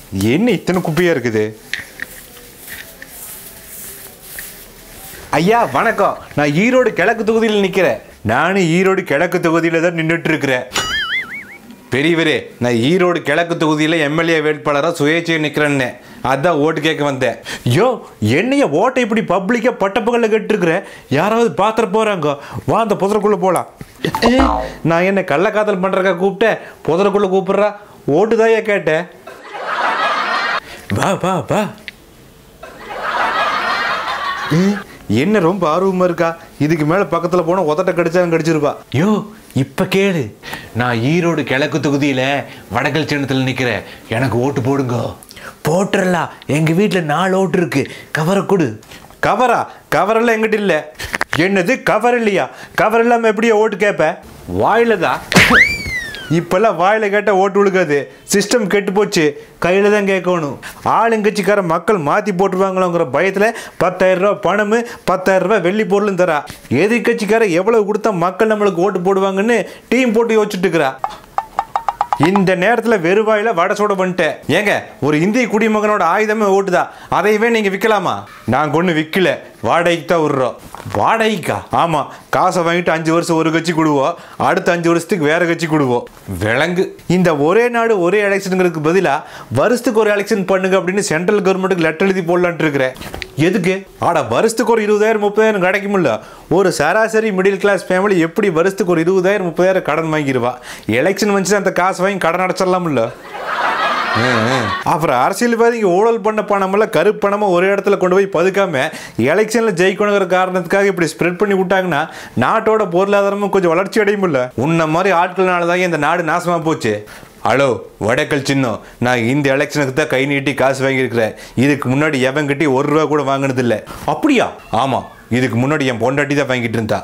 என்ன இத்தனை குப்பையா இருக்குது ஐயா வணக்கம் நான் ஈரோடு கிழக்கு தொகுதியில் நிற்கிறேன் நானும் ஈரோடு கிழக்கு தொகுதியில் தான் நின்றுட்டு இருக்கிறேன் பெரியவரே நான் ஈரோடு கிழக்கு தொகுதியில் எம்எல்ஏ வேட்பாளராக சுயேட்சையை நிற்கிறேன்னு அதான் ஓட்டு கேட்க வந்தேன் யோ என்னைய ஓட்டை இப்படி பப்ளிக்காக பட்டப்பகலில் கேட்டுருக்குற யாராவது பாத்திர போகிறாங்க வா அந்த புதருக்குள்ளே போகலாம் நான் என்ன கள்ளக்காதல் பண்ணுறக்கா கூப்பிட்டேன் புதருக்குள்ளே கூப்பிட்றா ஓட்டு தாயா கேட்டேன் வா வா வா ஏ, என்ன ரொம்ப ஆர்வமா இருக்கா இதுக்கு மேல பக்கத்துல போனா உதட்ட கடிச்சாலும் கடிச்சிருப்பா யோ இப்ப கேளு நான் ஈரோடு கிழக்கு தொகுதியில வடக்கல் சின்னத்தில் நிக்கிறேன் எனக்கு ஓட்டு போடுங்க போட்டுடலாம் எங்க வீட்டுல நாலு ஓட்டு இருக்கு கவரை கொடு கவரா கவரெல்லாம் எங்கிட்ட இல்ல என்னது கவர் இல்லையா கவர் இல்லாம எப்படியா ஓட்டு கேட்ப வாயில தான் இப்பெல்லாம் வாயில கேட்ட ஓட்டு விழுகாது சிஸ்டம் கெட்டு போச்சு கையில தான் கேட்கணும் ஆளுங்கட்சிக்கார மக்கள் மாத்தி போட்டுருவாங்களோங்கிற பயத்துல பத்தாயிரம் ரூபாய் பணம் பத்தாயிரம் ரூபாய் வெள்ளி பொருளும் தரா எதிர்கட்சிக்கார எவ்வளவு கொடுத்தா மக்கள் நம்மளுக்கு ஓட்டு போடுவாங்கன்னு டீம் போட்டு யோசிச்சுட்டு இருக்கிறா இந்த நேரத்தில் வெறுவாயில வடை சோட பண்ணிட்டேன் ஏங்க ஒரு இந்திய குடிமகனோட ஆயுதமே ஓட்டுதான் அதையவே நீங்க விற்கலாமா நான் கொண்டு விற்கல வாடகைக்கு தான் விடுறோம் வாடகைக்கா ஆமா காசை வாங்கிட்டு அஞ்சு வருஷம் ஒரு கட்சி கொடுவோம் அடுத்த அஞ்சு வருஷத்துக்கு வேற கட்சி கொடுவோம் விலங்கு இந்த ஒரே நாடு ஒரே எலெக்ஷனுங்கிறதுக்கு பதிலாக வருஷத்துக்கு ஒரு எலெக்ஷன் பண்ணுங்க அப்படின்னு சென்ட்ரல் கவர்மெண்ட்டுக்கு லெட்டர் எழுதி போடலான்ட்டு இருக்கிறேன் எதுக்கு ஆடா வருஷத்துக்கு ஒரு இருபதாயிரம் முப்பதாயிரம் கிடைக்குமில்ல ஒரு சராசரி மிடில் கிளாஸ் ஃபேமிலி எப்படி வருஷத்துக்கு ஒரு இருபதாயிரம் முப்பதாயிரம் கடன் வாங்கிடுவா எலெக்ஷன் வந்துச்சு அந்த காசு வாங்கி கடன் அடைச்சிடலாம்ல அப்புறம் அரசியல்வாதிங்க ஊழல் பண்ண பணமெல்லாம் கருப்பு பணமா ஒரு இடத்துல கொண்டு போய் பதுக்காம எலெக்ஷன்ல ஜெயிக்கணுங்கிற காரணத்துக்காக இப்படி ஸ்ப்ரெட் பண்ணி விட்டாங்கன்னா நாட்டோட பொருளாதாரமும் கொஞ்சம் வளர்ச்சி அடையுமில்ல உன்ன மாதிரி ஆட்கள்னால தான் இந்த நாடு நாசமா போச்சு ஹலோ வடக்கல் சின்னம் நான் இந்த எலெக்ஷனுக்கு தான் கை நீட்டி காசு வாங்கியிருக்கிறேன் இதுக்கு முன்னாடி எவன் கிட்டி ஒரு ரூபா கூட வாங்கினது இல்லை அப்படியா ஆமா இதுக்கு முன்னாடி என் பொண்டாட்டி தான் வாங்கிட்டு இருந்தா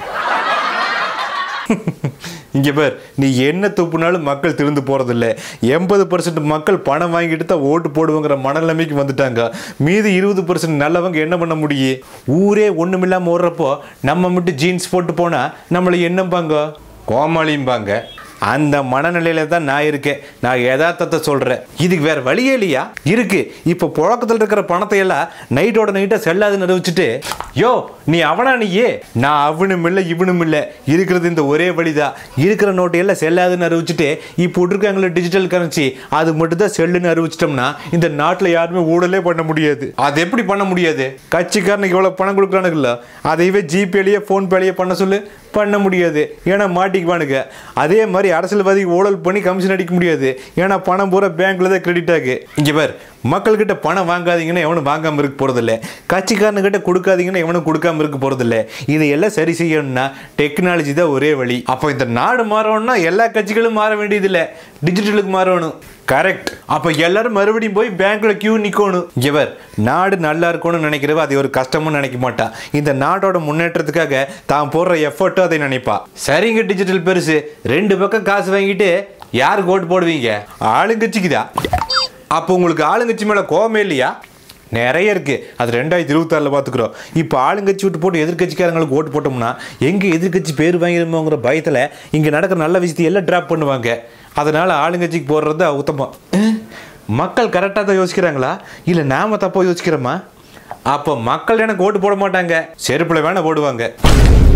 இங்க பார் நீ என்ன துப்புனாலும் மக்கள் திருந்து போறதில்ல எண்பது பர்சன்ட் மக்கள் பணம் வாங்கிட்டு தான் ஓட்டு போடுவோங்கிற மனநிலைமைக்கு வந்துட்டாங்க மீதி இருபது பர்சன்ட் நல்லவங்க என்ன பண்ண முடியும் ஊரே ஒண்ணுமில்லாம ஓடுறப்போ நம்ம மட்டும் ஜீன்ஸ் போட்டு போனா நம்மளை என்னம்பாங்க கோமாளிம்பாங்க அந்த மனநிலையில தான் நான் இருக்கேன் நான் யதார்த்தத்தை சொல்றேன் இதுக்கு வேற வழியே இல்லையா இருக்கு இப்போ புழக்கத்தில் இருக்கிற பணத்தை எல்லாம் நைட்டோட நைட்டா செல்லாதுன்னு அறிவிச்சுட்டு யோ நீ அவனா நீயே நான் அவனும் இல்லை இவனும் இல்லை இருக்கிறது இந்த ஒரே வழிதான் இருக்கிற நோட்டு எல்லாம் செல்லாதுன்னு அறிவிச்சுட்டு இப்போ இருக்காங்களே டிஜிட்டல் கரன்சி அது மட்டும் தான் செல்லுன்னு அறிவிச்சிட்டோம்னா இந்த நாட்டில் யாருமே ஊழலே பண்ண முடியாது அது எப்படி பண்ண முடியாது கட்சிக்காரனுக்கு எவ்வளோ பணம் கொடுக்குறானுங்களா அதையவே ஜிபேலேயே ஃபோன்பேலேயே பண்ண சொல்லு பண்ண முடியாது ஏன்னா மாட்டிக்குவானுங்க அதே மாதிரி அரசியல்வாதி ஊழல் பண்ணி கமிஷன் அடிக்க முடியாது ஏன்னா பணம் பூரா பேங்க்ல தான் கிரெடிட் ஆகு இங்க பார் மக்கள்கிட்ட பணம் வாங்காதீங்கன்னா எவனும் வாங்காம இருக்க போறதில்ல கட்சிக்காரனுக்கிட்ட கொடுக்காதீங்கன்னா எவனும் கொடுக்காம இருக்க போறதில்ல இதையெல்லாம் சரி செய்யணும்னா டெக்னாலஜி தான் ஒரே வழி அப்போ இந்த நாடு மாறணும்னா எல்லா கட்சிகளும் மாற வேண்டியதில்லை டிஜிட்டலுக்கு மாறணும் கரெக்ட் அப்ப எல்லாரும் மறுபடியும் போய் பேங்க்ல கியூ நிக்கணும் இவர் நாடு நல்லா இருக்கணும்னு நினைக்கிறவ அதை ஒரு கஷ்டமும் நினைக்க மாட்டான் இந்த நாட்டோட முன்னேற்றத்துக்காக தான் போடுற எஃபர்ட்டும் அதை நினைப்பா சரிங்க டிஜிட்டல் பெருசு ரெண்டு பக்கம் காசு வாங்கிட்டு யாருக்கு ஓட்டு போடுவீங்க ஆளுங்கட்சிக்குதா அப்போ உங்களுக்கு ஆளுங்கட்சி மேல கோவமே இல்லையா நிறைய இருக்கு அது ரெண்டாயிரத்தி இருபத்தாறில் பார்த்துக்குறோம் இப்போ ஆளுங்கட்சி விட்டு போட்டு எதிர்க்கட்சிக்காரங்களுக்கு ஓட்டு போட்டோம்னா எங்கே எதிர்க்கட்சி பேர் வாங்கிடுமோங்கிற பயத்தில் இங்கே நடக்கிற நல்ல விஷயத்தை எல்லாம் ட்ராப் பண்ணுவாங்க அதனால ஆளுங்கட்சிக்கு போடுறது தான் உத்தமம் அஹ், மக்கள் கரெக்டாக தான் யோசிக்கிறாங்களா இல்லை நாம தப்பா யோசிக்கிறோமா அப்போ மக்கள் எனக்கு ஓட்டு போட மாட்டாங்க செருப்பில் வேணா போடுவாங்க